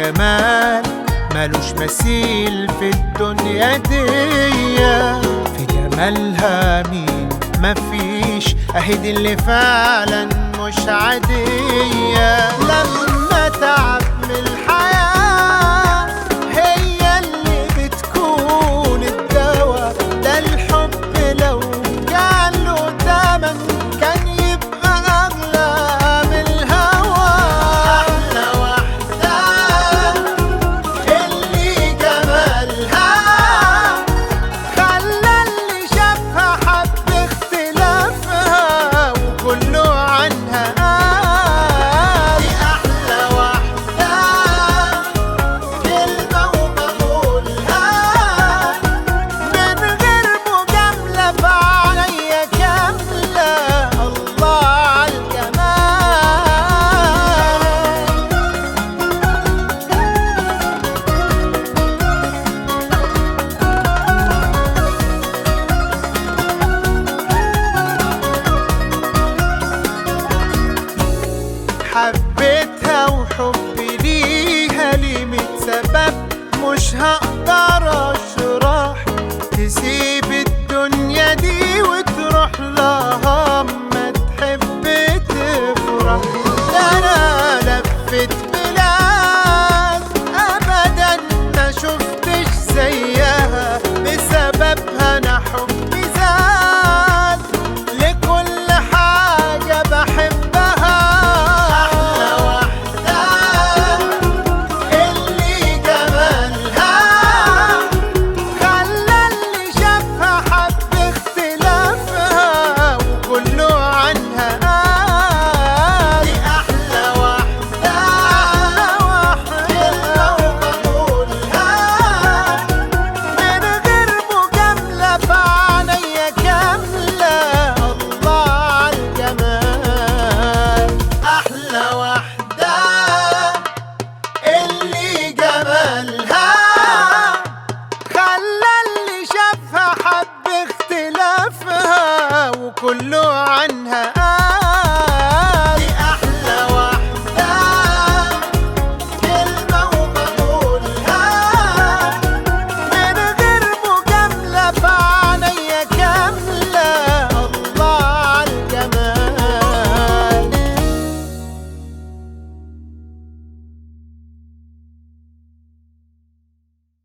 جمال ملوش مثيل في الدنيا دي في جمالها مين مفيش اهي دي اللي فعلا مش عادية لما تعب من الحياة هي اللي بتكون الدواء ده الحب لو كان له تمن كان يبقى أغلى من الهوى أحلى واحدة اللي جمالها خلى اللي شافها حب اختلافها وكله عنها قال دي أحلى واحدة كلمة وبقولها من غير مجاملة فعليا كاملة الله عالجمال حبيتها وحبي ليها ليه ميت سبب مش هقدر اشرح تسيب الدنيا دي وتروح لها